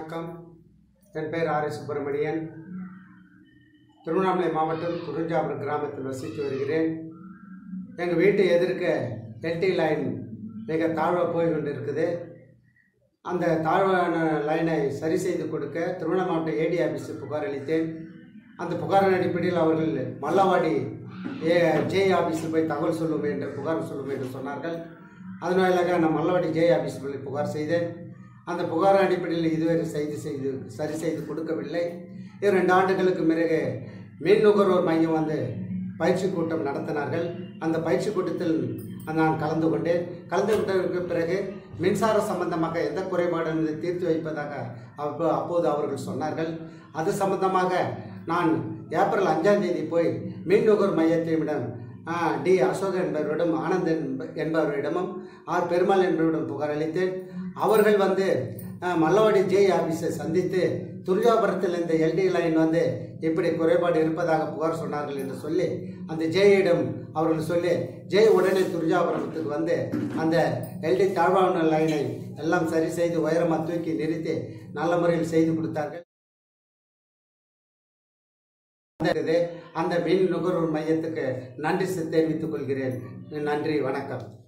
வணக்கம் என் பெயர் R S Subramanian Tiruvannamalai மாவட்டம் குறிஞ்சாபுரம் கிராமத்தில் வசித்து வருகிறேன் எங்கள் வீட்டு எதிர்க்க எல்டி லைன் மிக தாழ்வாக போய் கொண்டு இருக்குது அந்த தாழ்வான லைனை சரி செய்து கொடுக்க திருவண்ணாமலை மாவட்ட ஏடி ஆஃபீஸில் புகார் அளித்தேன் அந்த புகாரின் அடிப்படையில் அவர்கள் மல்லவாடி ஏ ஜே ஆஃபீஸில் போய் தகவல் சொல்லும் என்று புகார் சொல்லும் என்று சொன்னார்கள் அதன் வாயிலாக நான் மல்லவாடி ஜே ஆஃபீஸில் புகார் செய்தேன் அந்த புகார் அடிப்படையில் இதுவரை செய்து செய்து சரி செய்து கொடுக்கவில்லை இரண்டு ஆண்டுகளுக்கு பிறகு மின் நுகர்வோர் மையம் வந்து பயிற்சி கூட்டம் நடத்தினார்கள் அந்த பயிற்சி கூட்டத்தில் நான் கலந்து கொண்டேன் கலந்து கொண்டதற்கு பிறகு மின்சார சம்பந்தமாக எந்த குறைபாடும் தீர்த்து வைப்பதாக அப்போ அப்போது அவர்கள் சொன்னார்கள் அது சம்பந்தமாக நான் ஏப்ரல் அஞ்சாம் தேதி போய் மின் நுகர் மையத்திடம் ஆ, டி அசோக் என்பவரிடம் ஆனந்த் என்ப- என்பவரிடமும் ஆர் பெருமாள் என்பவரிடம் புகார் அளித்தேன் அவர்கள் வந்து ஆ, மல்லவாடி ஜே ஆபீஸை சந்தித்து துர்ஜாபுரத்தில் இந்த எல்டி லைன் வந்து இப்படி குறைபாடு இருப்பதாக புகார் சொன்னார்கள் என்று சொல்லி அந்த ஜேயிடம் அவர்கள் சொல்லி ஜே உடனே துர்ஜாபுரத்துக்கு வந்து அந்த எல்டி தாழ்வான லைனை எல்லாம் சரி செய்து உயரமாக தூக்கி நிறுத்தி நல்ல முறையில் செய்து கொடுத்தார்கள் இருக்குது. அந்த மின் நுகர்வோர் மையத்துக்கு நன்றி தெரிவித்துக் கொள்கிறேன் நன்றி வணக்கம்